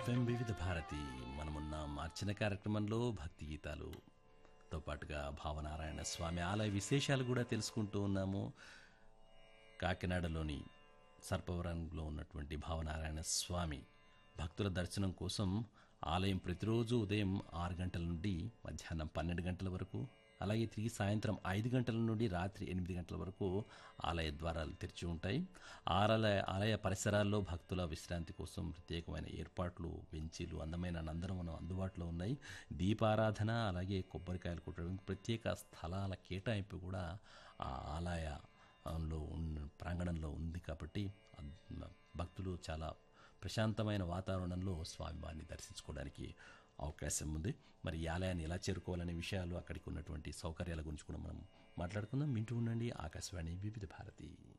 FM వివిధ భారతి మనమున్న మార్చిన కార్యక్రమంలో భక్తి గీతాలుతో పాటుగా భావనారాయణ స్వామి ఆలయ విశేషాలు కూడా తెలుసుకుంటూ ఉన్నాము కాకినాడలోని సర్పవరంలో ఉన్నటువంటి భావనారాయణ స్వామి భక్తుల దర్శనం కోసం ఆలయం ప్రతిరోజు ఉదయం ఆరు గంటల నుండి మధ్యాహ్నం పన్నెండు గంటల వరకు అలాగే తిరిగి సాయంత్రం ఐదు గంటల నుండి రాత్రి ఎనిమిది గంటల వరకు ఆలయ ద్వారాలు తెరిచి ఉంటాయి ఆలయ ఆలయ పరిసరాల్లో భక్తుల విశ్రాంతి కోసం ప్రత్యేకమైన ఏర్పాట్లు బెంచీలు అందమైన నందనవనం అందుబాటులో ఉన్నాయి దీపారాధన అలాగే కొబ్బరికాయలు కొట్టడం ప్రత్యేక స్థలాల కేటాయింపు కూడా ఆ ఆలయ లో ఉన్న ప్రాంగణంలో ఉంది కాబట్టి అద్- భక్తులు చాలా ప్రశాంతమైన వాతావరణంలో స్వామివారిని దర్శించుకోవడానికి అవకాశం ఉంది మరి ఈ ఆలయాన్ని ఎలా చేరుకోవాలనే విషయాలు అక్కడికి ఉన్నటువంటి సౌకర్యాల గురించి కూడా మనం మాట్లాడుకుందాం వింటూ ఉండండి ఆకాశవాణి వివిధ భారతి